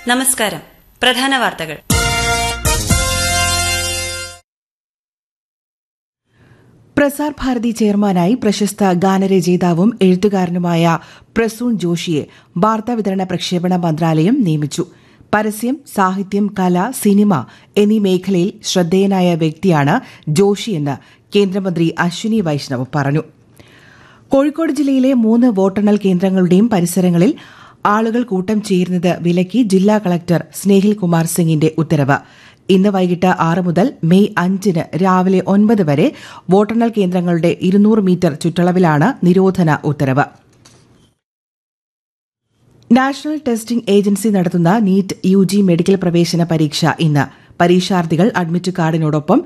നമസ്കാരം പ്രധാന വാർത്തകൾ പ്രസാർ ഭാരതി ചെയർമാനായി പ്രശസ്ത ഗാനരചയിതാവും എഴുത്തുകാരനുമായ പ്രസൂൺ ജോഷിയെ വാർത്താവിതരണ പ്രക്ഷേപണ മന്ത്രാലയം നിയമിച്ചു പരസ്യം സാഹിത്യം കല സിനിമ എന്നീ മേഖലയിൽ ശ്രദ്ധേയനായ വ്യക്തിയാണ് ജോഷിയെന്ന് കേന്ദ്രമന്ത്രി അശ്വിനി വൈഷ്ണവ് പറഞ്ഞു കോഴിക്കോട് ജില്ലയിലെ മൂന്ന് വോട്ടെണ്ണൽ കേന്ദ്രങ്ങളുടെയും പരിസരങ്ങളിൽ ആളുകൾ കൂട്ടം ചേരുന്നത് വിലക്കി ജില്ലാ കളക്ടർ സ്നേഹിൽ കുമാർ സിംഗിന്റെ ഉത്തരവ് ഇന്ന് വൈകിട്ട് ആറ് മുതൽ മെയ് അഞ്ചിന് രാവിലെ ഒൻപത് വരെ വോട്ടെണ്ണൽ കേന്ദ്രങ്ങളുടെ ഇരുന്നൂറ് മീറ്റർ ചുറ്റളവിലാണ് നിരോധന ഉത്തരവ് നാഷണൽ ടെസ്റ്റിംഗ് ഏജൻസി നടത്തുന്ന നീറ്റ് യു ജി മെഡിക്കൽ പ്രവേശന പരീക്ഷ ഇന്ന് പരീക്ഷാർത്ഥികൾ അഡ്മിറ്റ് കാർഡിനോടൊപ്പം